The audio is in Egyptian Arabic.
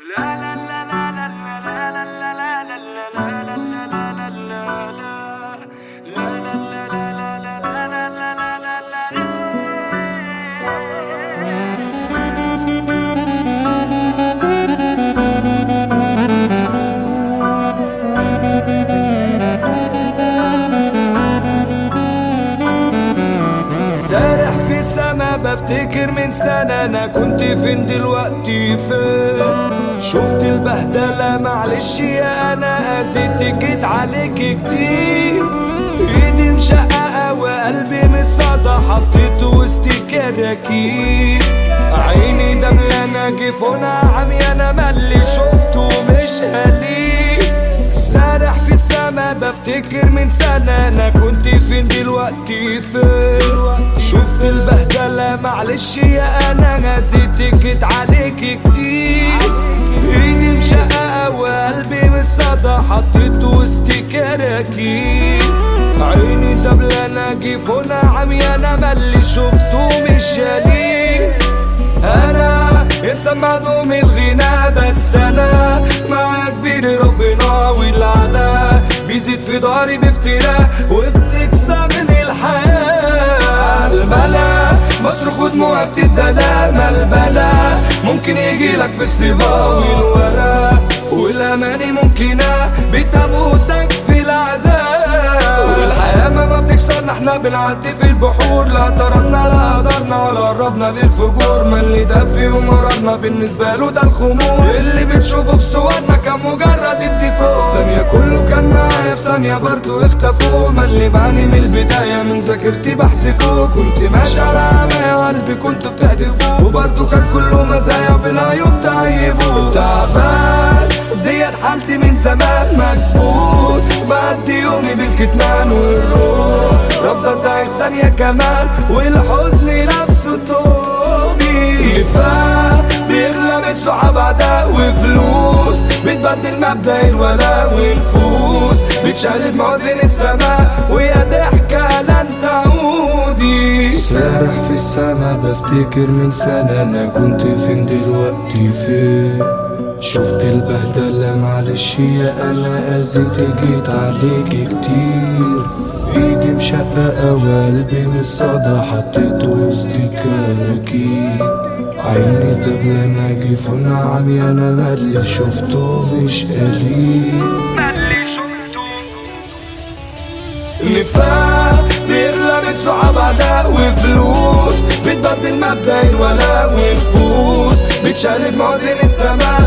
سارح في السما بفتكر من سنة أنا كنت فين دلوقتي فين شفت البهدلة معلش يا أنا أذيت جيت عليك كتير إيدي مشققة وقلبي من الصدى حطيته وسط كراكيب عيني دبلانة جفونة عميانة مالي شفته مش قليل سارح في السما بفتكر من سنة أنا كنت فين دلوقتي فين شفت البهدلة معلش يا أنا نسيت جيت عليك كتير إيدي مشققة وقلبي من الصدى حطيته وسط كراكيب عيني دبلانة جفونة عميانة مالي شفته مش جليل انا انسان معدوم الغنى بس انا مع كبير ربنا والعلا بيزيد في ضهري بافتراء وبتكسرني الحياة الملا مصر خد موعد الدلال البلا ممكن يجيلك في الصبا والورا والاماني ممكنة بتابوتك في العذاب والحياة ما بتكسرنا احنا بنعدي في البحور لا طردنا لا قدرنا ولا قربنا للفجور ما اللي ده في ومرضنا بالنسبة له ده الخمور اللي بتشوفه في صورنا كان مجرد الديكور ثانية كله كان معايا في ثانية برضه اختفوا ما اللي بعاني من البداية من ذاكرتي بحذفه كنت ماشي على عماية وقلبي كنت بتهدفه وبرضه كان كله مزايا وبالعيوب تعيبه تعبان ديت حالتي من زمان مكبوت بعدي يومي بالكتمان والروح رافضة تعيش ثانية كمان والحزن لابسه توبي فات بيغلى من الصحاب عداء وفلوس بتبدل مبدأ الولاء والفوز بتشقلب موازين السماء ويا ضحكة لن تعودي سارح في السما بفتكر من سنة أنا كنت فين دلوقتي فين شفت البهدلة معلش يا أنا أذيت جيت عليك كتير إيدي مشققة وقلبي من الصدى حطيته وسط كراكيب عيني دبلانة جفونة عميانة مالي شفته مش قليل نفاق بيغلى من الصحاب عداء وفلوس بتبدل مبدأ الولاء والفوز بتشقلب موازين السماء